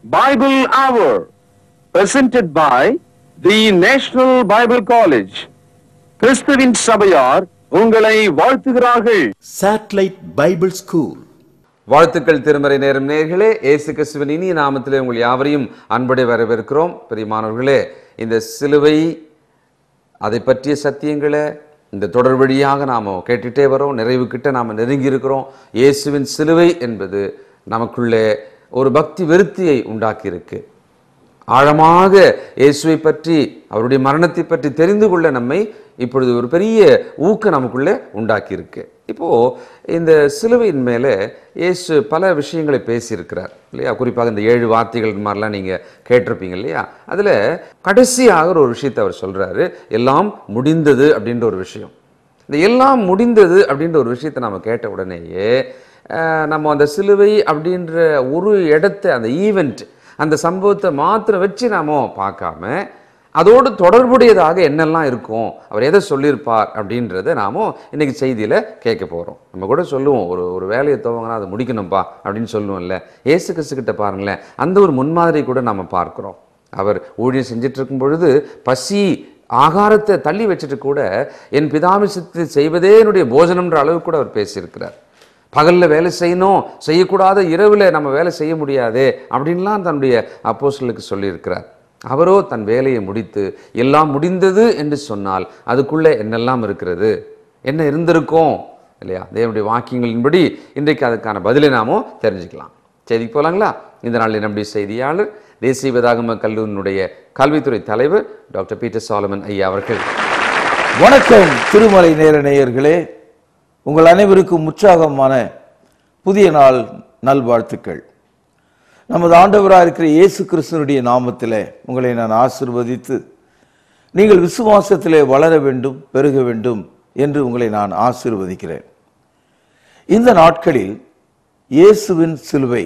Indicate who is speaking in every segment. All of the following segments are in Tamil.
Speaker 1: Bible Hour, presented by the National Bible College. கிறிஸ்துவின் சபையார் உங்களை வாழ்த்துகிறார்கள்
Speaker 2: Satellite Bible School.
Speaker 3: வாழ்த்துக்கள் திருமறை நேரம் நேர்களே இயேசு கிறிஸ்துவின் இனிய நாமத்திலே உங்கள் யாவரையும் அன்படை வரவேற்கிறோம் பிரியமானவர்களே இந்த சிலுவை அதை பற்றிய சத்தியங்களை இந்த தொடர் வழியாக நாம் கேட்டுட்டே வரோம் நிறைவு கிட்ட நாம் நெருங்கி இருக்கிறோம் இயேசுவின் சிலுவை என்பது நமக்குள்ளே ஒரு பக்தி விருத்தியை உண்டாக்கியிருக்கு ஆழமாக இயேசுவை பற்றி அவருடைய மரணத்தை பற்றி தெரிந்து கொள்ள நம்மை இப்பொழுது ஒரு பெரிய ஊக்கம் நமக்குள்ளே உண்டாக்கியிருக்கு இப்போ இந்த சிலுவையின் மேலே இயேசு பல விஷயங்களை பேசியிருக்கிறார் இல்லையா குறிப்பாக இந்த ஏழு வார்த்தைகள் மாதிரிலாம் நீங்கள் கேட்டிருப்பீங்க இல்லையா அதில் கடைசியாக ஒரு விஷயத்தை அவர் சொல்றாரு எல்லாம் முடிந்தது அப்படின்ற ஒரு விஷயம் இந்த எல்லாம் முடிந்தது அப்படின்ற ஒரு விஷயத்தை நம்ம கேட்ட உடனேயே அஹ், நம்ம அந்த சிலுவை அப்படின்ற ஒரு இடத்த அந்த ஈவெண்ட் அந்த சம்பவத்தை மாத்திரம் வச்சு நாம பார்க்காம அதோடு தொடர்புடையதாக என்னெல்லாம் இருக்கும் அவர் எதை சொல்லியிருப்பார் அப்படின்றத நாம இன்னைக்கு செய்தியில் கேட்க போகிறோம் நம்ம கூட சொல்லுவோம் ஒரு ஒரு வேலையை துவங்கினா அதை முடிக்கணும்ப்பா அப்படின்னு சொல்லுவோம்ல ஏசு கிறிஸ்துக்கிட்ட பாருங்களேன் அந்த ஒரு முன்மாதிரி கூட நம்ம பார்க்குறோம் அவர் ஊழியம் செஞ்சுட்டு இருக்கும் பொழுது பசி ஆகாரத்தை தள்ளி வச்சுட்டு கூட என் பிதாமிசத்தை செய்வதே என்னுடைய போஜனம்ன்ற அளவுக்கு கூட அவர் பேசியிருக்கிறார் பகல்ல வேலை செய்யணும் செய்யக்கூடாத இரவுல நம்ம வேலை செய்ய முடியாது அப்படின்லாம் தன்னுடைய அப்போஸ்தலருக்கு சொல்லியிருக்கிறார் அவரோ தன் வேலையை முடித்து எல்லாம் முடிந்தது என்று சொன்னால் அதுக்குள்ளே என்னெல்லாம் இருக்கிறது என்ன இருந்திருக்கும் இல்லையா தேவனுடைய வாக்கியங்களின்படி இன்றைக்கு அதுக்கான பதிலை நாமோ தெரிஞ்சுக்கலாம் செய்திக்கு போலாங்களா இந்த நாளில் நம்முடைய செய்தியாளர் தேசிய வேதாகம கல்லூரியினுடைய கல்வித்துறை தலைவர் டாக்டர் பீட்டர் சாலமன் ஐயா அவர்கள்
Speaker 4: வணக்கம் திருமலை நேர நேயர்களே உங்கள் அனைவருக்கும் உற்சாகமான புதிய நாள் நல்வாழ்த்துக்கள் நமது ஆண்டவராக இருக்கிற இயேசு கிறிஸ்துனுடைய நாமத்திலே உங்களை நான் ஆசிர்வதித்து நீங்கள் விசுவாசத்திலே வளர வேண்டும் பெருக வேண்டும் என்று உங்களை நான் ஆசிர்வதிக்கிறேன் இந்த நாட்களில் இயேசுவின் சிலுவை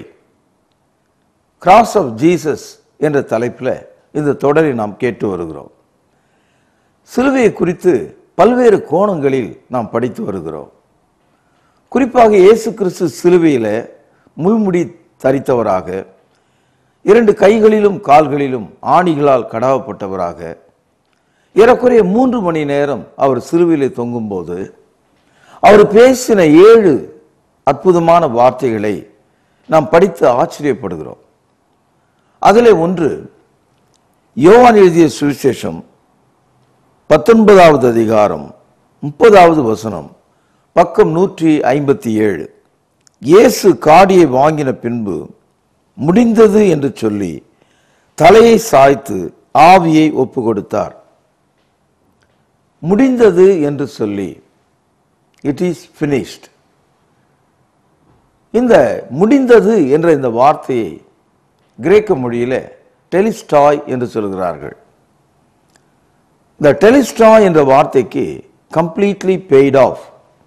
Speaker 4: கிராஸ் ஆஃப் ஜீசஸ் என்ற தலைப்பில் இந்த தொடரை நாம் கேட்டு வருகிறோம் சிலுவையை குறித்து பல்வேறு கோணங்களில் நாம் படித்து வருகிறோம் குறிப்பாக இயேசு கிறிஸ்து சிலுவையில முள்முடி தரித்தவராக இரண்டு கைகளிலும் கால்களிலும் ஆணிகளால் கடாவப்பட்டவராக ஏறக்குறைய மூன்று மணி நேரம் அவர் சிலுவையிலே தொங்கும்போது அவர் பேசின ஏழு அற்புதமான வார்த்தைகளை நாம் படித்து ஆச்சரியப்படுகிறோம் அதிலே ஒன்று யோவான் எழுதிய சுவிசேஷம் பத்தொன்பதாவது அதிகாரம் முப்பதாவது வசனம் பக்கம் நூற்றி ஐம்பத்தி ஏழு இயேசு காடியை வாங்கின பின்பு முடிந்தது என்று சொல்லி தலையை சாய்த்து ஆவியை ஒப்பு கொடுத்தார் முடிந்தது என்று சொல்லி இட் இஸ் finished இந்த முடிந்தது என்ற இந்த வார்த்தையை கிரேக்க மொழியில டெலிஸ்டாய் என்று சொல்கிறார்கள் இந்த டெலிஸ்டாய் என்ற வார்த்தைக்கு completely paid off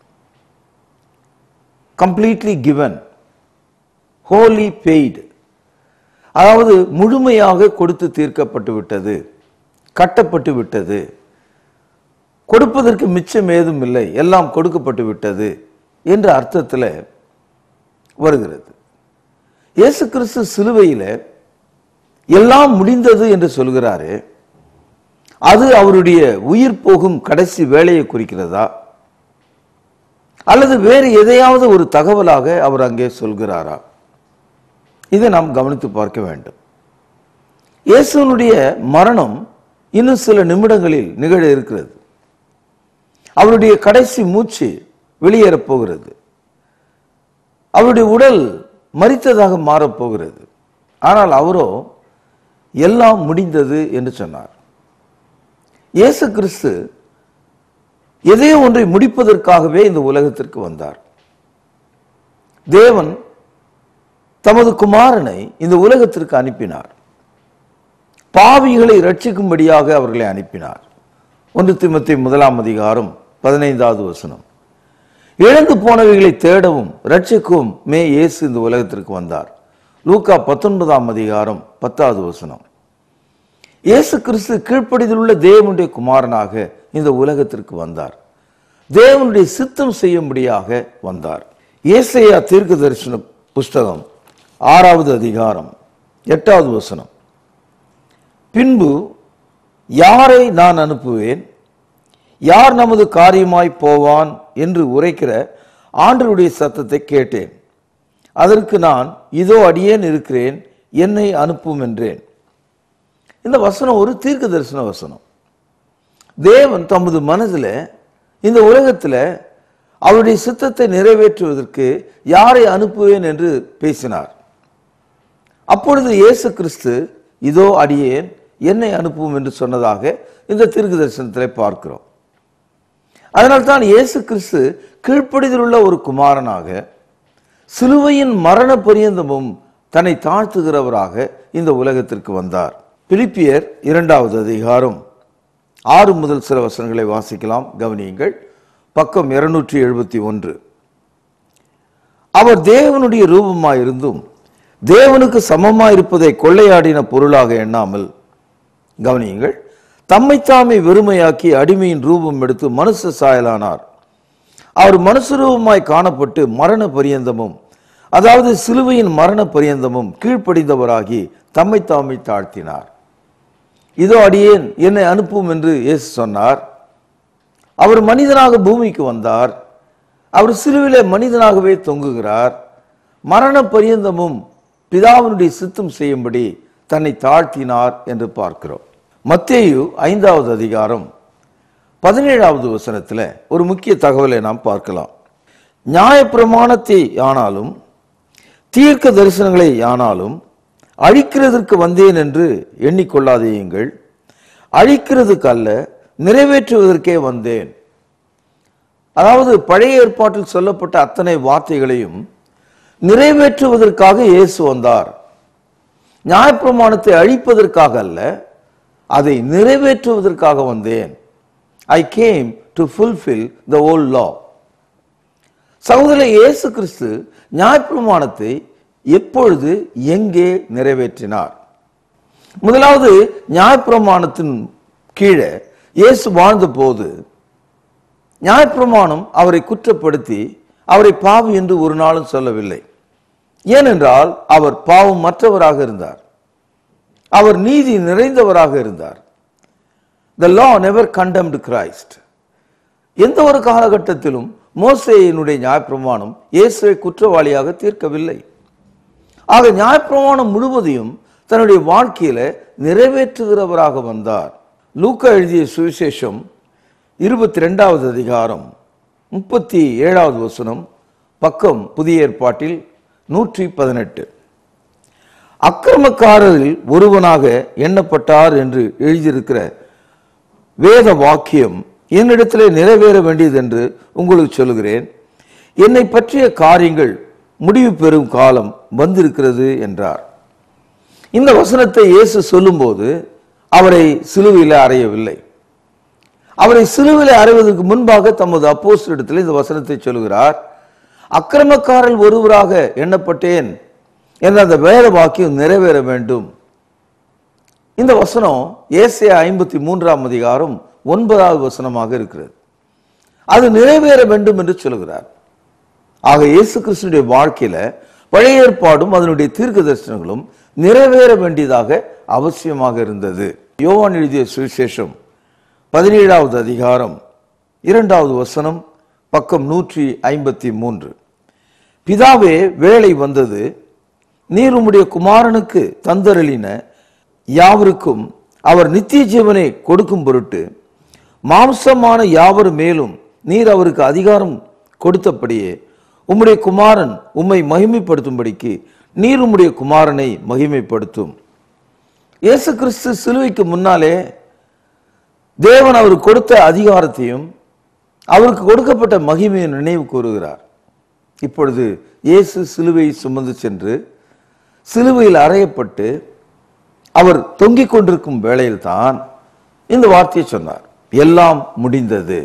Speaker 4: completely given wholly paid அதாவது முழுமையாக கொடுத்து தீர்க்கப்பட்டு விட்டது கட்டப்பட்டு விட்டது கொடுப்பதற்கு மிச்சம் ஏதும் இல்லை எல்லாம் கொடுக்கப்பட்டு விட்டது என்ற அர்த்தத்தில் வருகிறது இயேசு கிறிஸ்து சிலுவையில எல்லாம் முடிந்தது என்று சொல்கிறாரு அது அவருடைய உயிர் போகும் கடைசி வேலையை குறிக்கிறதா அல்லது வேறு எதையாவது ஒரு தகவலாக அவர் அங்கே சொல்கிறாரா இதை நாம் கவனித்து பார்க்க வேண்டும் இயேசுனுடைய மரணம் இன்னும் சில நிமிடங்களில் நிகழ இருக்கிறது அவருடைய கடைசி மூச்சு வெளியேறப் போகிறது அவருடைய உடல் மரித்ததாக மாறப்போகிறது ஆனால் அவரோ எல்லாம் முடிந்தது என்று சொன்னார் இயேசு கிறிஸ்து எதையோ ஒன்றை முடிப்பதற்காகவே இந்த உலகத்திற்கு வந்தார் தேவன் தமது குமாரனை இந்த உலகத்திற்கு அனுப்பினார் பாவிகளை ரட்சிக்கும்படியாக அவர்களை அனுப்பினார் ஒன்று திமுத்தி முதலாம் அதிகாரம் பதினைந்தாவது வசனம் இழந்து போனவைகளை தேடவும் ரட்சிக்கவும் மே இயேசு இந்த உலகத்திற்கு வந்தார் லூக்கா பத்தொன்பதாம் அதிகாரம் பத்தாவது வசனம் இயேசு கிறிஸ்து கீழ்ப்படிதல் உள்ள தேவனுடைய குமாரனாக இந்த உலகத்திற்கு வந்தார் தேவனுடைய சித்தம் செய்யும்படியாக வந்தார் ஏசையா தீர்க்க தரிசன புஸ்தகம் ஆறாவது அதிகாரம் எட்டாவது வசனம் பின்பு யாரை நான் அனுப்புவேன் யார் நமது காரியமாய் போவான் என்று உரைக்கிற ஆண்டருடைய சத்தத்தை கேட்டேன் அதற்கு நான் இதோ அடியேன் இருக்கிறேன் என்னை அனுப்பும் என்றேன் இந்த வசனம் ஒரு தீர்க்க தரிசன வசனம் தேவன் தமது மனதில் இந்த உலகத்தில் அவருடைய சித்தத்தை நிறைவேற்றுவதற்கு யாரை அனுப்புவேன் என்று பேசினார் அப்பொழுது இயேசு கிறிஸ்து இதோ அடியேன் என்னை அனுப்பும் என்று சொன்னதாக இந்த தீர்க்க தரிசனத்தில் பார்க்கிறோம் அதனால்தான் இயேசு கிறிஸ்து கீழ்ப்படிதல் உள்ள ஒரு குமாரனாக சிலுவையின் மரண பரியந்தமும் தன்னை தாழ்த்துகிறவராக இந்த உலகத்திற்கு வந்தார் பிலிப்பியர் இரண்டாவது அதிகாரம் ஆறு முதல் சில வசனங்களை வாசிக்கலாம் கவனியுங்கள் பக்கம் இருநூற்றி எழுபத்தி ஒன்று அவர் தேவனுடைய ரூபமாயிருந்தும் தேவனுக்கு சமமாயிருப்பதை கொள்ளையாடின பொருளாக எண்ணாமல் கவனியுங்கள் தம்மைத்தாமே வெறுமையாக்கி அடிமையின் ரூபம் எடுத்து மனுஷ சாயலானார் அவர் மனுஷ ரூபமாய் காணப்பட்டு மரண பரியந்தமும் அதாவது சிலுவையின் மரண பரியந்தமும் கீழ்ப்படிந்தவராகி தம்மைத்தாமே தாழ்த்தினார் இதோ அடியேன் என்னை அனுப்பும் என்று இயேசு சொன்னார் அவர் மனிதனாக பூமிக்கு வந்தார் அவர் சிலுவிலே மனிதனாகவே தொங்குகிறார் மரண பரியந்தமும் பிதாவினுடைய சித்தம் செய்யும்படி தன்னை தாழ்த்தினார் என்று பார்க்கிறோம் மத்தேயு ஐந்தாவது அதிகாரம் பதினேழாவது வசனத்துல ஒரு முக்கிய தகவலை நாம் பார்க்கலாம் நியாயப்பிரமாணத்தை ஆனாலும் தீர்க்க தரிசனங்களை ஆனாலும் அழிக்கிறதற்கு வந்தேன் என்று எண்ணிக்கொள்ளாதேயுங்கள் அழிக்கிறதுக்கு அல்ல நிறைவேற்றுவதற்கே வந்தேன் அதாவது பழைய ஏற்பாட்டில் சொல்லப்பட்ட அத்தனை வார்த்தைகளையும் நிறைவேற்றுவதற்காக இயேசு வந்தார் நியாயப்பிரமாணத்தை அழிப்பதற்காக அல்ல அதை நிறைவேற்றுவதற்காக வந்தேன் I came to fulfil the old law சகோதரர் இயேசு கிறிஸ்து நியாயப்பிரமாணத்தை எப்பொழுது எங்கே நிறைவேற்றினார் முதலாவது நியாயப்பிரமாணத்தின் கீழே இயேசு வாழ்ந்த போது நியாயப்பிரமாணம் அவரை குற்றப்படுத்தி அவரை பாவி என்று ஒரு நாளும் சொல்லவில்லை ஏனென்றால் அவர் பாவம் மற்றவராக இருந்தார் அவர் நீதி நிறைந்தவராக இருந்தார் the law never condemned Christ எந்த ஒரு காலகட்டத்திலும் மோசேயினுடைய நியாயப்பிரமாணம் இயேசுவை குற்றவாளியாக தீர்க்கவில்லை ஆக நியாயப்பிரமாணம் முழுவதையும் தன்னுடைய வாழ்க்கையில நிறைவேற்றுகிறவராக வந்தார் லூக்கா எழுதிய சுவிசேஷம் இருபத்தி ரெண்டாவது அதிகாரம் முப்பத்தி ஏழாவது வசனம் பக்கம் புதிய ஏற்பாட்டில் நூற்றி பதினெட்டு அக்கிரமக்காரரில் ஒருவனாக எண்ணப்பட்டார் என்று எழுதியிருக்கிற வேத வாக்கியம் என்னிடத்திலே நிறைவேற வேண்டியது என்று உங்களுக்கு சொல்லுகிறேன் என்னை பற்றிய காரியங்கள் முடிவு பெறும் காலம் வந்திருக்கிறது என்றார் இந்த வசனத்தை இயேசு சொல்லும்போது அவரை சிலுவையில் அறையவில்லை அவரை சிலுவையில் அறைவதற்கு முன்பாக தமது அப்போஸ்தலரிடத்தில் இந்த வசனத்தை சொல்லுகிறார் அக்கிரமக்காரல் ஒருவராக எண்ணப்பட்டேன் என்ற அந்த வேத வாக்கியம் நிறைவேற வேண்டும் இந்த வசனம் ஏசியா ஐம்பத்தி மூன்றாம் அதிகாரம் ஒன்பதாவது வசனமாக இருக்கிறது அது நிறைவேற வேண்டும் என்று சொல்கிறார் ஆக இயேசு கிறிஸ்துடைய வாழ்க்கையில பழைய ஏற்பாடும் அதனுடைய தீர்க்க தரிசனங்களும் நிறைவேற வேண்டியதாக அவசியமாக இருந்தது யோவான் எழுதிய சுவிசேஷம் பதினேழாவது அதிகாரம் இரண்டாவது வசனம் பக்கம் நூற்றி ஐம்பத்தி மூன்று பிதாவே வேலை வந்தது நீர் உம்முடைய குமாரனுக்கு தந்தரளின யாவருக்கும் அவர் நித்திய ஜீவனை கொடுக்கும் பொருட்டு மாம்சமான யாவர் மேலும் நீர் அவருக்கு அதிகாரம் கொடுத்தபடியே உம்முடைய குமாரன் உம்மை மகிமைப்படுத்தும்படிக்கு நீர் உம்முடைய குமாரனை மகிமைப்படுத்தும் இயேசு கிறிஸ்து சிலுவைக்கு முன்னாலே தேவன் அவருக்கு கொடுத்த அதிகாரத்தையும் அவருக்கு கொடுக்கப்பட்ட மகிமையை நினைவு கூறுகிறார் இப்பொழுது இயேசு சிலுவை சுமந்து சென்று சிலுவையில் அறையப்பட்டு அவர் தொங்கிக் கொண்டிருக்கும் வேளையில்தான் இந்த வார்த்தையை சொன்னார் எல்லாம் முடிந்தது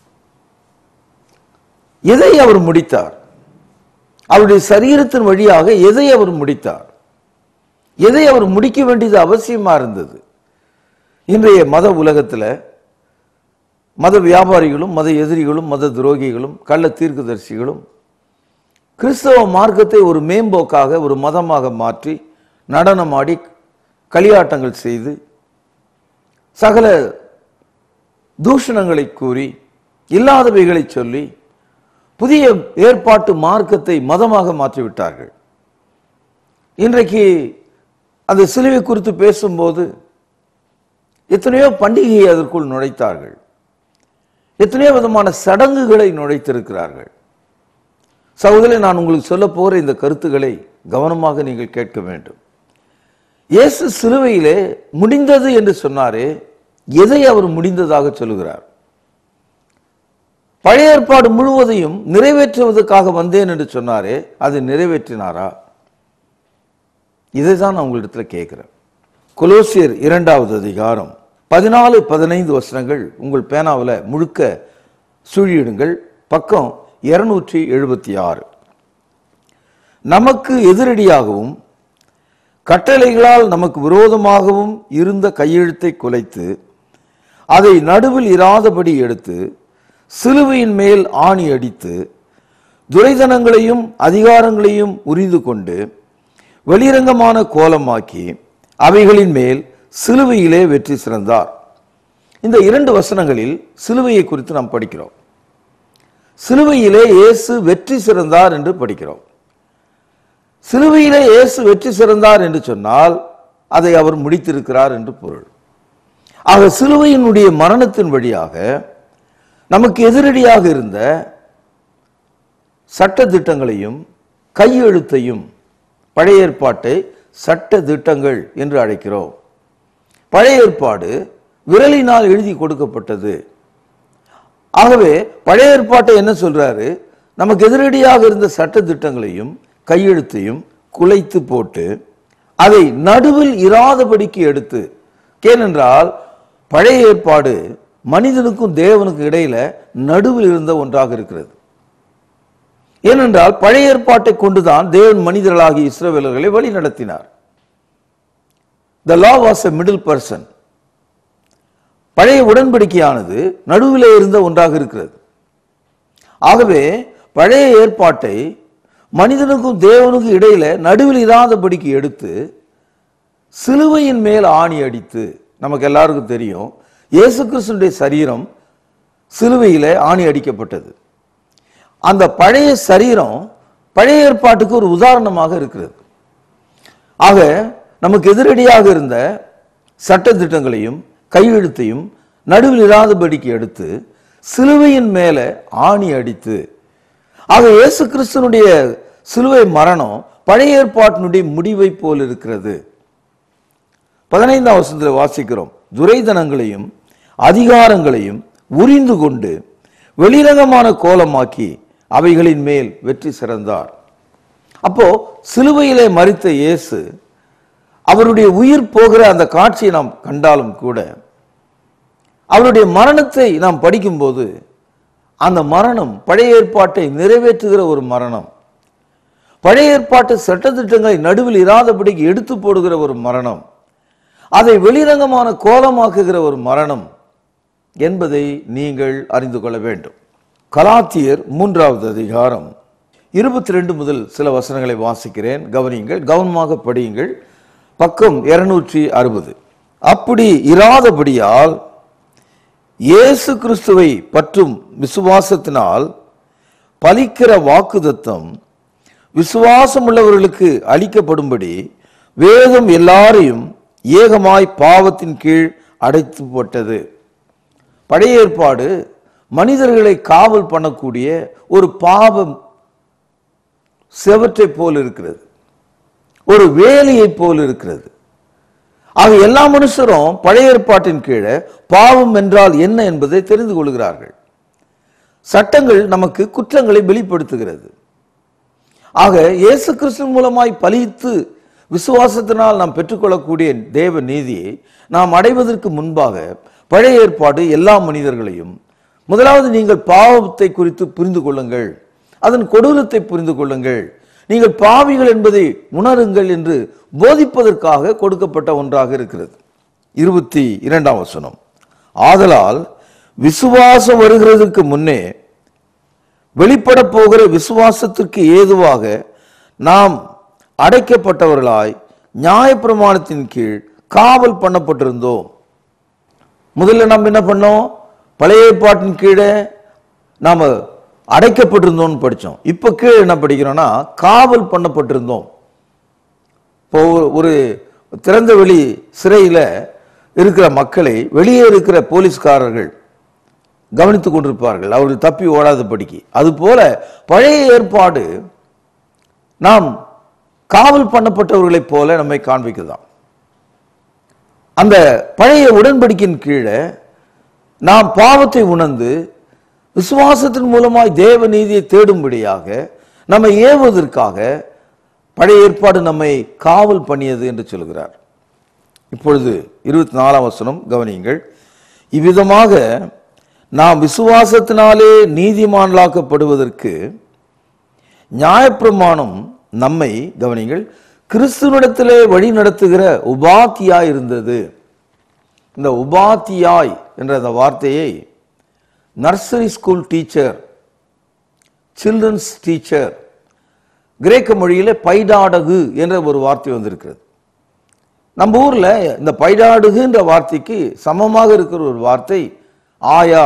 Speaker 4: எதை அவர் முடித்தார் அவருடைய சரீரத்தின் வழியாக எதை அவர் முடித்தார் எதை அவர் முடிக்க வேண்டியது அவசியமா இருந்தது இன்றைய மத உலகத்துல மத வியாபாரிகளும் மத எதிரிகளும் மத துரோகிகளும் கள்ள தீர்க்கதரிசிகளும் கிறிஸ்தவ மார்க்கத்தை ஒரு மேம்போக்காக ஒரு மதமாக மாற்றி நடனமாடி களியாட்டங்கள் செய்து சகல தூஷணங்களை கூறி இல்லாதவைகளை சொல்லி புதிய ஏற்பாட்டு மார்க்கத்தை மதமாக மாற்றிவிட்டார்கள் இன்றைக்கு அந்த சிலுவை குறித்து பேசும்போது எத்தனையோ பண்டிகையை அதற்குள் நுழைத்தார்கள் எத்தனையோ விதமான சடங்குகளை நுழைத்திருக்கிறார்கள் சகோதரி நான் உங்களுக்கு சொல்ல போகிற இந்த கருத்துக்களை கவனமாக நீங்கள் கேட்க வேண்டும் இயேசு சிலுவையிலே முடிந்தது என்று சொன்னாரே எதை அவர் முடிந்ததாக சொல்லுகிறார் பழைய ஏற்பாடு முழுவதையும் நிறைவேற்றுவதற்காக வந்தேன் என்று சொன்னாரே அது நிறைவேற்றினாரா இதை தான் நான் உங்களிடத்துல கேட்கிறேன் கொலோசியர் இரண்டாவது அதிகாரம் பதினாலு பதினைந்து வசனங்கள் உங்கள் பேனாவில் முழுக்க சுழியிடுங்கள் பக்கம் இருநூற்றி எழுபத்தி ஆறு நமக்கு எதிரடியாகவும் கட்டளைகளால் நமக்கு விரோதமாகவும் இருந்த கையெழுத்தை குலைத்து அதை நடுவில் இராதபடி எடுத்து சிலுவையின் மேல் ஆணி அடித்து துரைதனங்களையும் அதிகாரங்களையும் உரிந்து கொண்டு வெளிரங்கமான கோலமாக்கி அவைகளின் மேல் சிலுவையிலே வெற்றி சிறந்தார் இந்த இரண்டு வசனங்களில் சிலுவையை குறித்து நாம் படிக்கிறோம் சிலுவையிலே இயேசு வெற்றி சிறந்தார் என்று படிக்கிறோம் சிலுவையிலே இயேசு வெற்றி சிறந்தார் என்று சொன்னால் அதை அவர் முடித்திருக்கிறார் என்று பொருள் ஆக சிலுவையினுடைய மரணத்தின் வழியாக நமக்கு எதிரடியாக இருந்த சட்ட திட்டங்களையும் கையெழுத்தையும் பழைய ஏற்பாட்டை சட்ட திட்டங்கள் என்று அழைக்கிறோம் பழைய ஏற்பாடு விரலினால் எழுதி கொடுக்கப்பட்டது ஆகவே பழைய ஏற்பாட்டை என்ன சொல்றாரு நமக்கு எதிரடியாக இருந்த சட்ட திட்டங்களையும் கையெழுத்தையும் குலைத்து போட்டு அதை நடுவில் இராதபடிக்கு எடுத்து ஏனென்றால் பழைய ஏற்பாடு மனிதனுக்கும் தேவனுக்கும் இடையில நடுவில் இருந்த ஒன்றாக இருக்கிறது ஏனென்றால் பழைய ஏற்பாட்டை கொண்டுதான் தேவன் மனிதர்களாகிய இஸ்ரவேலர்களை வழி நடத்தினார் the law was a middle person பழைய உடன்படிக்கையானது நடுவிலே இருந்த ஒன்றாக இருக்கிறது ஆகவே பழைய ஏற்பாட்டை மனிதனுக்கும் தேவனுக்கும் இடையில நடுவில் இராதபடிக்கு எடுத்து சிலுவையின் மேல் ஆணி அடித்து நமக்கு எல்லாருக்கும் தெரியும் இயேசு கிறிஸ்துடைய சரீரம் சிலுவையில ஆணி அடிக்கப்பட்டது அந்த பழைய சரீரம் பழைய ஏற்பாட்டுக்கு ஒரு உதாரணமாக இருக்கிறது ஆக நமக்கு எதிரடியாக இருந்த சட்ட திட்டங்களையும் கையெழுத்தையும் நடுவில் இராதபடிக்கு எடுத்து சிலுவையின் மேல ஆணி அடித்து ஆக இயேசு கிறிஸ்துனுடைய சிலுவை மரணம் பழைய ஏற்பாட்டினுடைய முடிவை போல் இருக்கிறது பதினைந்தாம் வசனத்தில் வாசிக்கிறோம் துரைதனங்களையும் அதிகாரங்களையும் உரிந்து கொண்டு வெளிரங்கமான கோலமாக்கி அவைகளின் மேல் வெற்றி சிறந்தார் அப்போ சிலுவையிலே மறித்த இயேசு அவருடைய உயிர் போகிற அந்த காட்சியை நாம் கண்டாலும் கூட அவருடைய மரணத்தை நாம் படிக்கும்போது அந்த மரணம் பழைய ஏற்பாட்டை நிறைவேற்றுகிற ஒரு மரணம் பழைய ஏற்பாட்டு சட்டத்திட்டங்களை நடுவில் இராதபடிக்கு எடுத்து போடுகிற ஒரு மரணம் அதை வெளிரங்கமான கோலமாக்குகிற ஒரு மரணம் என்பதை நீங்கள் அறிந்து கொள்ள வேண்டும் கலாத்தியர் மூன்றாவது அதிகாரம் இருபத்தி ரெண்டு முதல் சில வசனங்களை வாசிக்கிறேன் கவனியுங்கள் கவனமாக படியுங்கள் பக்கம் இருநூற்றி அறுபது அப்படி இராதபடியால் இயேசு கிறிஸ்துவை பற்றும் விசுவாசத்தினால் பலிக்கிற வாக்குதத்தம் விசுவாசம் உள்ளவர்களுக்கு அளிக்கப்படும்படி வேதம் எல்லாரையும் ஏகமாய் பாவத்தின் கீழ் அடைத்து போட்டது பழைய ஏற்பாடு மனிதர்களை காவல் பண்ணக்கூடிய ஒரு பாவம் செவற்றை போல் இருக்கிறது ஒரு வேலையை போல் இருக்கிறது ஆக எல்லா மனுஷரும் பழைய ஏற்பாட்டின் கீழே பாவம் என்றால் என்ன என்பதை தெரிந்து கொள்கிறார்கள் சட்டங்கள் நமக்கு குற்றங்களை வெளிப்படுத்துகிறது ஆக இயேசு கிறிஸ்து மூலமாய் பலித்து விசுவாசத்தினால் நாம் பெற்றுக்கொள்ளக்கூடிய தேவ நீதியை நாம் அடைவதற்கு முன்பாக பழைய ஏற்பாடு எல்லா மனிதர்களையும் முதலாவது நீங்கள் பாவத்தை குறித்து புரிந்து கொள்ளுங்கள் அதன் கொடூரத்தை புரிந்து கொள்ளுங்கள் நீங்கள் பாவிகள் என்பதை உணருங்கள் என்று போதிப்பதற்காக கொடுக்கப்பட்ட ஒன்றாக இருக்கிறது இருபத்தி இரண்டாம் வசனம் ஆதலால் விசுவாசம் வருகிறதுக்கு முன்னே வெளிப்பட போகிற விசுவாசத்திற்கு ஏதுவாக நாம் அடைக்கப்பட்டவர்களாய் நியாயப்பிரமாணத்தின் கீழ் காவல் பண்ணப்பட்டிருந்தோம் முதல்ல நம்ம என்ன பண்ணோம் பழைய ஏற்பாட்டின் கீழே நாம அடைக்கப்பட்டிருந்தோம்னு படிச்சோம் இப்ப கீழே என்ன படிக்கிறோம்னா காவல் பண்ணப்பட்டிருந்தோம் இப்போ ஒரு- ஒரு திறந்த வெளி சிறையில இருக்கிற மக்களை வெளியே இருக்கிற போலீஸ்காரர்கள் கவனித்துக் கொண்டிருப்பார்கள் அவர்கள் தப்பி ஓடாதபடிக்கு அதுபோல பழைய ஏற்பாடு நாம் காவல் பண்ணப்பட்டவர்களைப் போல நம்மை காண்பிக்குதாம் அந்த பழைய உடன்படிக்கையின் கீழே நாம் பாவத்தை உணர்ந்து விசுவாசத்தின் மூலமாய் தேவ நீதியை தேடும்படியாக நம்மை ஏவுவதற்காக பழைய ஏற்பாடு நம்மை காவல் பண்ணியது என்று சொல்கிறார் இப்பொழுது இருபத்தி நாலாம் வசனம் கவனியுங்கள் இவ்விதமாக நாம் விசுவாசத்தினாலே நீதிமான்களாக்கப்படுவதற்கு நியாயப்பிரமாணம் நம்மை கவனிங்கள் கிறிஸ்துவனிடத்திலே வழி நடத்துகிற உபாத்தியாய் இருந்தது இந்த உபாத்தியாய் என்ற அந்த வார்த்தையை nursery school teacher children's teacher கிரேக்க மொழியிலே பைடாடகு என்ற ஒரு வார்த்தை வந்திருக்கிறது நம்ம ஊர்ல இந்த பைடாடுகுன்ற வார்த்தைக்கு சமமாக இருக்கிற ஒரு வார்த்தை ஆயா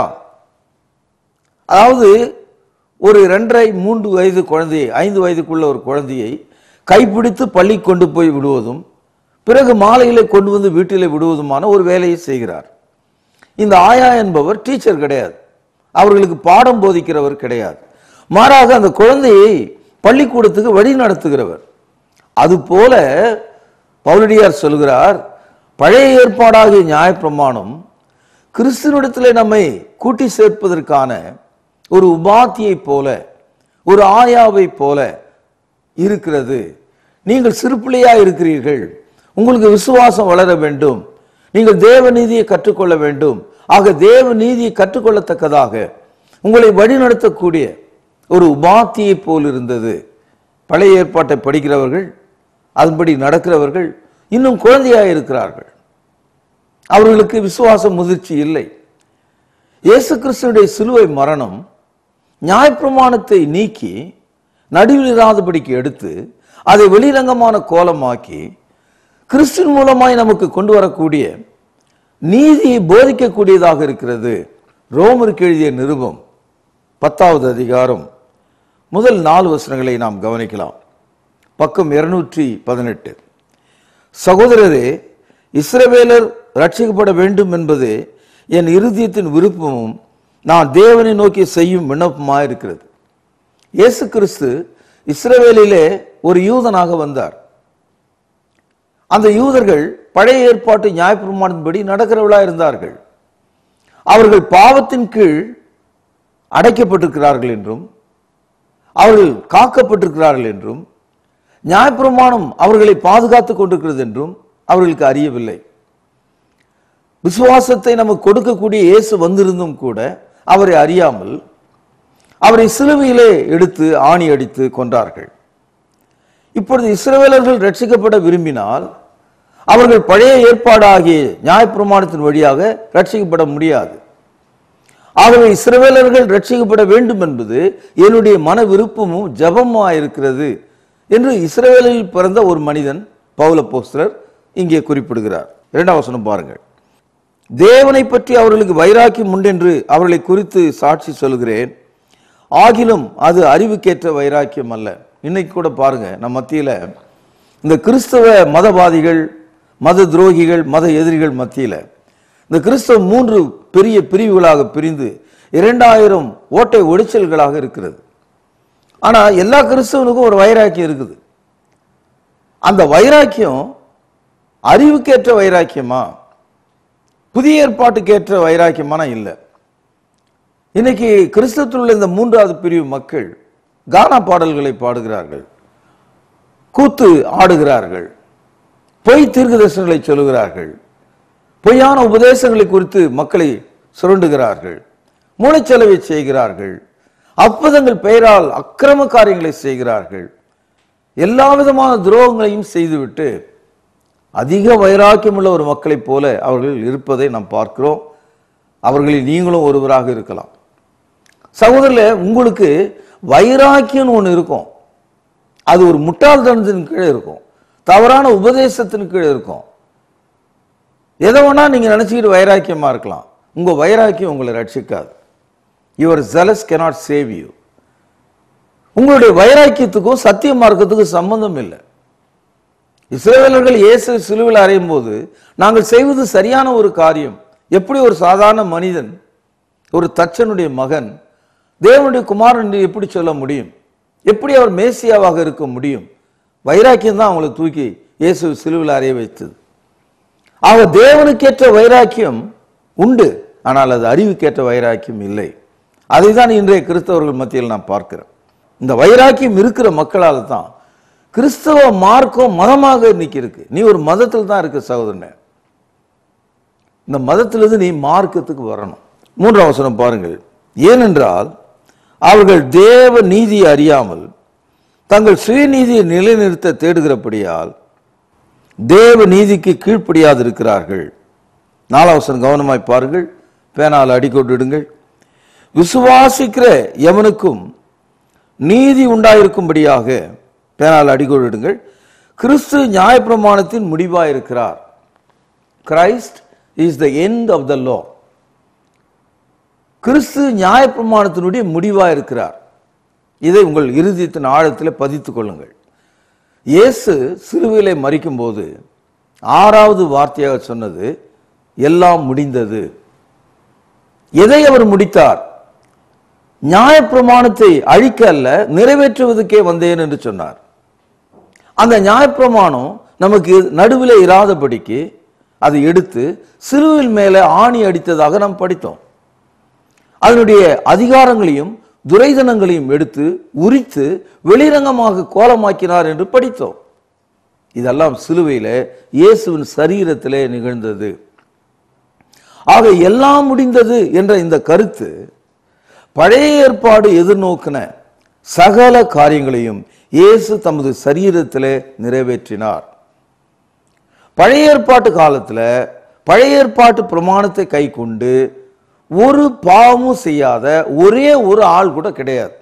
Speaker 4: அதாவது ஒரு ரெண்டரை மூன்று வயது குழந்தையை ஐந்து வயதுக்குள்ள ஒரு குழந்தையை கைப்பிடித்து பள்ளி கொண்டு போய் விடுவதும் பிறகு மாலையிலே கொண்டு வந்து வீட்டிலே விடுவதுமான ஒரு வேலையை செய்கிறார் இந்த ஆயா என்பவர் டீச்சர் கிடையாது அவர்களுக்கு பாடம் போதிக்கிறவர் கிடையாது மாறாக அந்த குழந்தையை பள்ளிக்கூடத்துக்கு வழி நடத்துகிறவர் அதுபோல பவுலடியார் சொல்கிறார் பழைய ஏற்பாடாகிய நியாயப்பிரமாணம் கிறிஸ்துவனிடத்திலே நம்மை கூட்டி சேர்ப்பதற்கான ஒரு உபாத்தியை போல ஒரு ஆயாவை போல இருக்கிறது நீங்கள் சிறுபிள்ளையா இருக்கிறீர்கள் உங்களுக்கு விசுவாசம் வளர வேண்டும் நீங்கள் தேவ நீதியை கற்றுக்கொள்ள வேண்டும் ஆக தேவ நீதியை கற்றுக்கொள்ளத்தக்கதாக உங்களை வழிநடத்தக்கூடிய ஒரு உபாத்தியை போல் இருந்தது பழைய ஏற்பாட்டை படிக்கிறவர்கள் அதன்படி நடக்கிறவர்கள் இன்னும் குழந்தையாக இருக்கிறார்கள் அவர்களுக்கு விசுவாச முதிர்ச்சி இல்லை இயேசு கிறிஸ்துடைய சிலுவை மரணம் நியாயப்பிரமாணத்தை நீக்கி நடுவில் இராதபடிக்கு எடுத்து அதை வெளிரங்கமான கோலமாக்கி கிறிஸ்துவின் மூலமாய் நமக்கு கொண்டு வரக்கூடிய நீதியை போதிக்கக்கூடியதாக இருக்கிறது ரோமருக்கு எழுதிய நிருபம் பத்தாவது அதிகாரம் முதல் நாலு வசனங்களை நாம் கவனிக்கலாம் பக்கம் இருநூற்றி பதினெட்டு சகோதரரே இஸ்ரவேலர் ரட்சிக்கப்பட வேண்டும் என்பது என் இருதயத்தின் விருப்பமும் நான் தேவனை நோக்கி செய்யும் விண்ணப்பமாக இருக்கிறது இயேசு கிறிஸ்து இஸ்ரவேலிலே ஒரு யூதனாக வந்தார் அந்த யூதர்கள் பழைய ஏற்பாட்டு நியாயப்பிரமாணத்தின்படி நடக்கிறவர்களா இருந்தார்கள் அவர்கள் பாவத்தின் கீழ் அடைக்கப்பட்டிருக்கிறார்கள் என்றும் அவர்கள் காக்கப்பட்டிருக்கிறார்கள் என்றும் நியாயப்பிரமாணம் அவர்களை பாதுகாத்துக் கொண்டிருக்கிறது என்றும் அவர்களுக்கு அறியவில்லை விசுவாசத்தை நமக்கு கொடுக்கக்கூடிய இயேசு வந்திருந்தும் கூட அவரை அறியாமல் அவரை சிலுவையிலே எடுத்து ஆணி அடித்து கொன்றார்கள் இப்பொழுது இஸ்ரவேலர்கள் ரட்சிக்கப்பட விரும்பினால் அவர்கள் பழைய ஏற்பாடாகிய நியாயப்பிரமாணத்தின் வழியாக ரட்சிக்கப்பட முடியாது ஆகவே இஸ்ரவேலர்கள் ரட்சிக்கப்பட வேண்டும் என்பது என்னுடைய மன விருப்பமும் ஜபமா இருக்கிறது என்று இஸ்ரவேலில் பிறந்த ஒரு மனிதன் பவுல போஸ்தரர் இங்கே குறிப்பிடுகிறார் இரண்டாம் வசனம் பாருங்கள் தேவனை பற்றி அவர்களுக்கு வைராக்கியம் உண்டென்று அவர்களை குறித்து சாட்சி சொல்கிறேன் ஆகிலும் அது அறிவுக்கேற்ற வைராக்கியம் அல்ல இன்னைக்கு கூட பாருங்க நம்ம மத்தியில இந்த கிறிஸ்தவ மதவாதிகள் மத துரோகிகள் மத எதிரிகள் மத்தியில இந்த கிறிஸ்தவ மூன்று பெரிய பிரிவுகளாக பிரிந்து இரண்டாயிரம் ஓட்டை ஒடிச்சல்களாக இருக்கிறது ஆனா எல்லா கிறிஸ்தவனுக்கும் ஒரு வைராக்கியம் இருக்குது அந்த வைராக்கியம் அறிவுக்கேற்ற வைராக்கியமா புதிய ஏற்பாட்டுக்கேற்ற வைராக்கியமான இல்லை இன்னைக்கு கிறிஸ்தவத்தில் உள்ள இந்த மூன்றாவது பிரிவு மக்கள் கானா பாடல்களை பாடுகிறார்கள் கூத்து ஆடுகிறார்கள் பொய் தீர்க்க தரிசனங்களை சொல்லுகிறார்கள் பொய்யான உபதேசங்களை குறித்து மக்களை சுரண்டுகிறார்கள் மூளைச்சலவை செய்கிறார்கள் அற்புதங்கள் பெயரால் அக்கிரம காரியங்களை செய்கிறார்கள் எல்லா விதமான துரோகங்களையும் செய்துவிட்டு அதிக வைராக்கியம் உள்ள ஒரு மக்களைப் போல அவர்கள் இருப்பதை நாம் பார்க்கிறோம் அவர்களில் நீங்களும் ஒருவராக இருக்கலாம் சகோதரர்களே உங்களுக்கு வைராக்கியம்னு ஒன்று இருக்கும் அது ஒரு முட்டாள்தனத்தின் கீழே இருக்கும் தவறான உபதேசத்தின் கீழ் இருக்கும் எதை வேணா நீங்க நினைச்சுக்கிட்டு வைராக்கியமா இருக்கலாம் உங்க வைராக்கியம் உங்களை ரட்சிக்காது your jealous cannot save you உங்களுடைய வைராக்கியத்துக்கும் சத்திய மார்க்கத்துக்கும் சம்பந்தம் இல்லை இஸ்ரேலர்கள் இயேசு சிலுவில் அறையும் போது நாங்கள் செய்வது சரியான ஒரு காரியம் எப்படி ஒரு சாதாரண மனிதன் ஒரு தச்சனுடைய மகன் தேவனுடைய குமாரன் என்று எப்படி சொல்ல முடியும் எப்படி அவர் மேசியாவாக இருக்க முடியும் வைராக்கியம் தான் அவங்களை தூக்கி இயேசு சிலுவில் அறைய வைத்தது ஆக தேவனுக்கேற்ற வைராக்கியம் உண்டு ஆனால் அது அறிவுக்கேற்ற வைராக்கியம் இல்லை அதை தான் இன்றைய கிறிஸ்தவர்கள் மத்தியில் நான் பார்க்கிறேன் இந்த வைராக்கியம் இருக்கிற மக்களால் தான் கிறிஸ்தவ மார்க்கம் மதமாக இன்னைக்கு இருக்கு நீ ஒரு மதத்தில் தான் இருக்க சகோதரனே இந்த மதத்திலிருந்து நீ மார்க்கத்துக்கு வரணும் மூன்றாம் வசனம் பாருங்கள் ஏனென்றால் அவர்கள் தேவ நீதியை அறியாமல் தங்கள் சுயநீதியை நிலைநிறுத்த தேடுகிறபடியால் தேவ நீதிக்கு கீழ்ப்படியாது இருக்கிறார்கள் நாலாம் வசனம் கவனமாய் பாருங்கள் பேனால் அடிக்கொண்டிடுங்கள் விசுவாசிக்கிற எவனுக்கும் நீதி உண்டாயிருக்கும்படியாக பேனால் அடிக்கொண்டிடுங்கள் கிறிஸ்து நியாயப்பிரமாணத்தின் முடிவாக இருக்கிறார் Christ is the end of the law கிறிஸ்து நியாயப்பிரமாணத்தினுடைய முடிவா இருக்கிறார் இதை உங்கள் இருதயத்தின் ஆழத்தில் பதித்துக் கொள்ளுங்கள் இயேசு சிலுவையிலே மறிக்கும்போது ஆறாவது வார்த்தையாக சொன்னது எல்லாம் முடிந்தது எதை அவர் முடித்தார் நியாயப்பிரமாணத்தை அழிக்க அல்ல நிறைவேற்றுவதற்கே வந்தேன் என்று சொன்னார் அந்த நியாயப்பிரமாணம் நமக்கு நடுவில் இராதபடிக்கு அதை எடுத்து சிலுவில் மேலே ஆணி அடித்ததாக நாம் படித்தோம் அதனுடைய அதிகாரங்களையும் துரைதனங்களையும் எடுத்து உரித்து வெளிரங்கமாக கோலமாக்கினார் என்று படித்தோம் இதெல்லாம் சிலுவையில இயேசுவின் சரீரத்திலே நிகழ்ந்தது ஆக எல்லாம் முடிந்தது என்ற இந்த கருத்து பழைய ஏற்பாடு எதிர்நோக்கின சகல காரியங்களையும் இயேசு தமது சரீரத்திலே நிறைவேற்றினார் பழைய ஏற்பாட்டு காலத்துல பழைய ஏற்பாட்டு பிரமாணத்தை கை கொண்டு ஒரு பாவமும் செய்யாத ஒரே ஒரு ஆள் கூட கிடையாது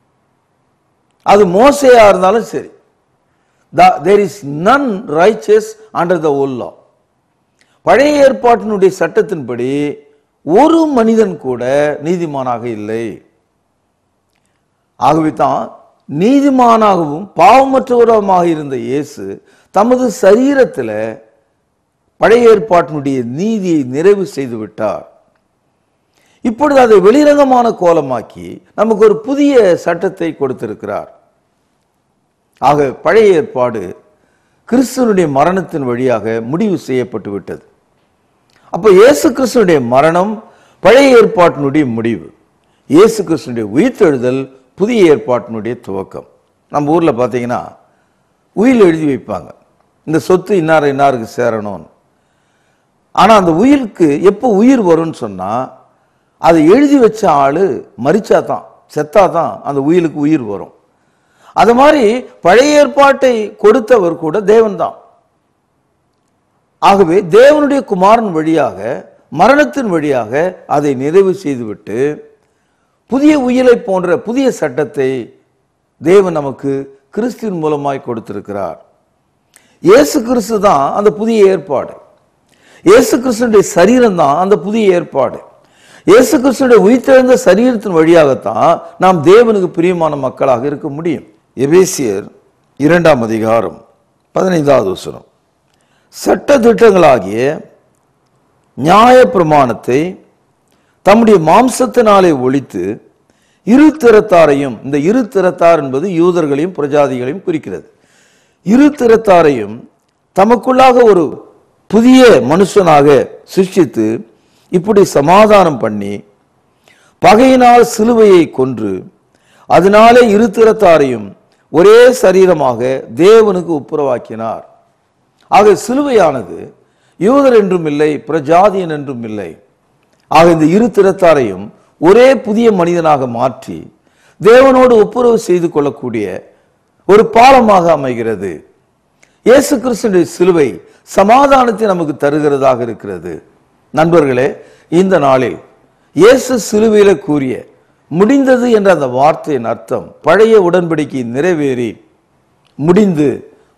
Speaker 4: அது மோசையா இருந்தாலும் சரி there is none righteous under the old law பழைய ஏற்பாட்டினுடைய சட்டத்தின்படி ஒரு மனிதன் கூட நீதிமானாக இல்லை ஆகவே தான் நீதிமானாகவும் பாவமற்றவரமாக இருந்த இயேசு தமது சரீரத்தில் பழைய ஏற்பாட்டினுடைய நீதியை நிறைவு செய்து விட்டார் இப்பொழுது அதை வெளிரங்கமான கோலமாக்கி நமக்கு ஒரு புதிய சட்டத்தை கொடுத்திருக்கிறார் ஆக பழைய ஏற்பாடு கிறிஸ்துவனுடைய மரணத்தின் வழியாக முடிவு செய்யப்பட்டு விட்டது அப்ப இயேசு கிறிஸ்துனுடைய மரணம் பழைய ஏற்பாட்டினுடைய முடிவு இயேசு கிறிஸ்துனுடைய உயிர்த்தெழுதல் புதிய ஏற்பாட்டினுடைய துவக்கம் நம்ம ஊர்ல பார்த்தீங்கன்னா உயில் எழுதி வைப்பாங்க இந்த சொத்து இன்னார் இன்னாருக்கு சேரணும்னு ஆனா அந்த உயிருக்கு எப்போ உயிர் வரும்னு சொன்னா அதை எழுதி வச்ச ஆளு மரிச்சாதான் செத்தாதான் அந்த உயிலுக்கு உயிர் வரும் அது மாதிரி பழைய ஏற்பாட்டை கொடுத்தவர் கூட தேவன்தான் ஆகவே தேவனுடைய குமாரன் வழியாக மரணத்தின் வழியாக அதை நிறைவு செய்துவிட்டு புதிய உயிலை போன்ற புதிய சட்டத்தை தேவன் நமக்கு கிறிஸ்துவின் மூலமாய் கொடுத்திருக்கிறார் இயேசு கிறிஸ்து தான் அந்த புதிய ஏற்பாடு இயேசு கிறிஸ்துடைய சரீரம் தான் அந்த புதிய ஏற்பாடு இயேசு கிறிஸ்துடைய உயிர்த்தெழுந்த சரீரத்தின் வழியாகத்தான் நாம் தேவனுக்கு பிரியமான மக்களாக இருக்க முடியும் எபேசியர் இரண்டாம் அதிகாரம் பதினைந்தாவது வசனம் சட்ட திட்டங்களாகிய நியாய பிரமாணத்தை தம்முடைய மாம்சத்தினாலே ஒழித்து இரு திறத்தாரையும் இந்த இரு திறத்தார் என்பது யூதர்களையும் பிரஜாதிகளையும் குறிக்கிறது இரு திறத்தாரையும் தமக்குள்ளாக ஒரு புதிய மனுஷனாக சிருஷ்டித்து இப்படி சமாதானம் பண்ணி பகையினால் சிலுவையை கொன்று அதனாலே இரு திறத்தாரையும் ஒரே சரீரமாக தேவனுக்கு ஒப்புரவாக்கினார் ஆக சிலுவையானது யூதர் என்றும் இல்லை பிரஜாதியன் என்றும் இல்லை ஆக இந்த இரு திறத்தாரையும் ஒரே புதிய மனிதனாக மாற்றி தேவனோடு ஒப்புரவு செய்து கொள்ளக்கூடிய ஒரு பாலமாக அமைகிறது இயேசு கிறிஸ்துடைய சிலுவை சமாதானத்தை நமக்கு தருகிறதாக இருக்கிறது நண்பர்களே இந்த நாளில் இயேசு சிலுவையில கூறிய முடிந்தது என்ற அந்த வார்த்தையின் அர்த்தம் பழைய உடன்படிக்கை நிறைவேறி முடிந்து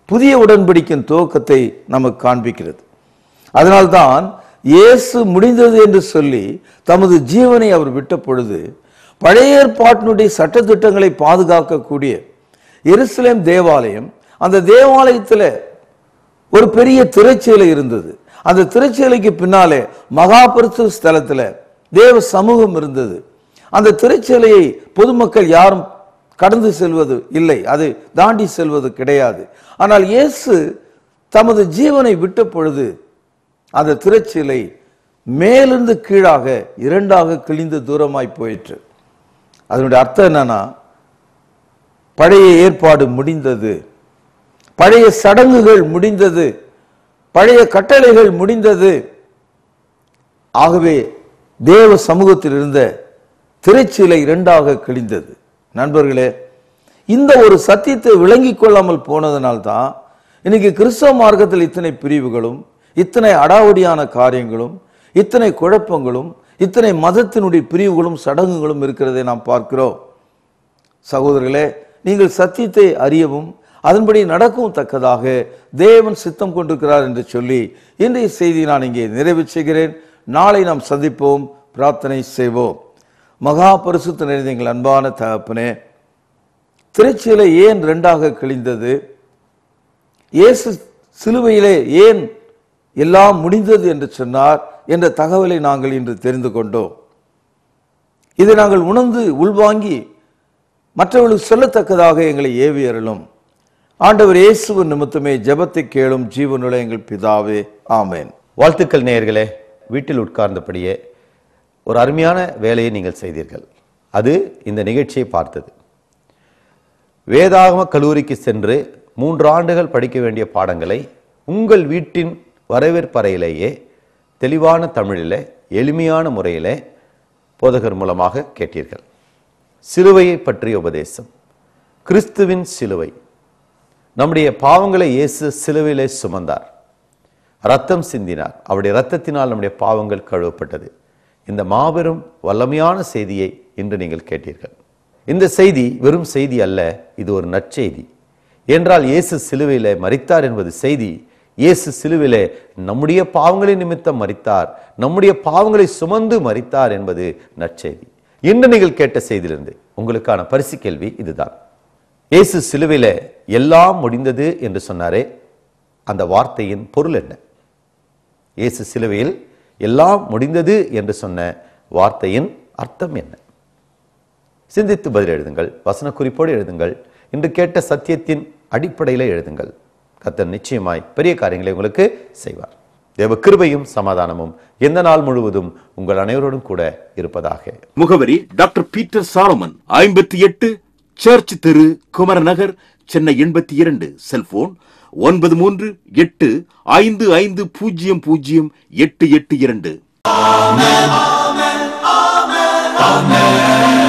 Speaker 4: புதிய உடன்படிக்கையின் துவக்கத்தை நமக்கு காண்பிக்கிறது அதனால்தான் இயேசு முடிந்தது என்று சொல்லி தமது ஜீவனை அவர் விட்ட பொழுது பழைய ஏற்பாட்டினுடைய சட்டத்திட்டங்களை பாதுகாக்கக்கூடிய எருசலேம் தேவாலயம் அந்த தேவாலயத்தில் ஒரு பெரிய திரைச்சீலை இருந்தது அந்த திரைச்சீலைக்கு பின்னாலே மகாபரிசு ஸ்தலத்துல தேவ சமூகம் இருந்தது அந்த திரைச்சீலையை பொதுமக்கள் யாரும் கடந்து செல்வது இல்லை அது தாண்டி செல்வது கிடையாது ஆனால் இயேசு தமது ஜீவனை விட்ட பொழுது அந்த திரைச்சீலை மேலிருந்து கீழாக இரண்டாக கிழிந்து தூரமாய் போயிற்று அதனுடைய அர்த்தம் என்னன்னா பழைய ஏற்பாடு முடிந்தது பழைய சடங்குகள் முடிந்தது பழைய கட்டளைகள் முடிந்தது ஆகவே தேவ சமூகத்தில் இருந்த திரைச்சீலை இரண்டாக கிழிந்தது நண்பர்களே இந்த ஒரு சத்தியத்தை விளங்கிக் கொள்ளாமல் போனதனால்தான் இன்னைக்கு கிறிஸ்தவ மார்க்கத்தில் இத்தனை பிரிவுகளும் இத்தனை அடாவடியான காரியங்களும் இத்தனை குழப்பங்களும் இத்தனை மதத்தினுடைய பிரிவுகளும் சடங்குகளும் இருக்கிறதை நாம் பார்க்கிறோம் சகோதரர்களே நீங்கள் சத்தியத்தை அறியவும் அதன்படி நடக்கவும் தக்கதாக தேவன் சித்தம் கொண்டிருக்கிறார் என்று சொல்லி இன்றைய செய்தி நான் இங்கே நிறைவு செய்கிறேன் நாளை நாம் சந்திப்போம் பிரார்த்தனை செய்வோம் மகா பரிசுத்த நிறைந்த எங்கள் அன்பான தகப்பனே திருச்சியில ஏன் ரெண்டாக கிழிந்தது இயேசு சிலுவையிலே ஏன் எல்லாம் முடிந்தது என்று சொன்னார் என்ற தகவலை நாங்கள் இன்று தெரிந்து கொண்டோம் இதை நாங்கள் உணர்ந்து உள்வாங்கி மற்றவர்களுக்கு சொல்லத்தக்கதாக எங்களை ஏவி அருளும் ஆண்டவர் இயேசுவின் நிமித்தமே ஜெபத்தை கேளும் ஜீவனுள்ள எங்கள் பிதாவே ஆமென்
Speaker 5: வாழ்த்துக்கள் நேயர்களே வீட்டில் உட்கார்ந்தபடியே ஒரு அருமையான வேலையை நீங்கள் செய்தீர்கள் அது இந்த நிகழ்ச்சியை பார்த்தது வேதாகம கல்லூரிக்கு சென்று மூன்று ஆண்டுகள் படிக்க வேண்டிய பாடங்களை உங்கள் வீட்டின் வரவேற்பறையிலேயே தெளிவான தமிழிலே எளிமையான முறையிலே போதகர் மூலமாக கேட்டீர்கள் சிலுவையை பற்றிய உபதேசம் கிறிஸ்துவின் சிலுவை நம்முடைய பாவங்களை இயேசு சிலுவையிலே சுமந்தார் ரத்தம் சிந்தினார் அவருடைய ரத்தத்தினால் நம்முடைய பாவங்கள் கழுவப்பட்டது இந்த மாபெரும் வல்லமையான செய்தியை இன்று நீங்கள் கேட்டீர்கள் இந்த செய்தி வெறும் செய்தி அல்ல இது ஒரு நற்செய்தி என்றால் இயேசு சிலுவையிலே மரித்தார் என்பது செய்தி இயேசு சிலுவிலே நம்முடைய பாவங்களின் நிமித்தம் மரித்தார் நம்முடைய பாவங்களை சுமந்து மரித்தார் என்பது நற்செய்தி இன்று நீங்கள் கேட்ட செய்தியிலிருந்து உங்களுக்கான பரிசு கேள்வி இதுதான் இயேசு சிலுவையிலே எல்லாம் முடிந்தது என்று சொன்னாரே அந்த வார்த்தையின் பொருள் என்ன இயேசு சிலுவையில் எல்லாம் முடிந்தது என்று சொன்ன வார்த்தையின் அர்த்தம் என்ன சிந்தித்து பதில் எழுதுங்கள் வசன குறிப்போடு எழுதுங்கள் இன்று கேட்ட சத்தியத்தின் அடிப்படையில் எழுதுங்கள் கர்த்தர் நிச்சயமாய் பெரிய காரியங்களை உங்களுக்கு செய்வார் தேவ கிருபையும் சமாதானமும் எந்த நாள் முழுவதும் உங்கள் அனைவரோடும் கூட இருப்பதாக
Speaker 2: முகவரி டாக்டர் பீட்டர் சாலமன் ஐம்பத்தி எட்டு சர்ச் தெரு குமரநகர் சென்னை எண்பத்தி இரண்டு செல்போன் ஒன்பது மூன்று எட்டு ஐந்து ஐந்து பூஜ்ஜியம் பூஜ்ஜியம் எட்டு எட்டு இரண்டு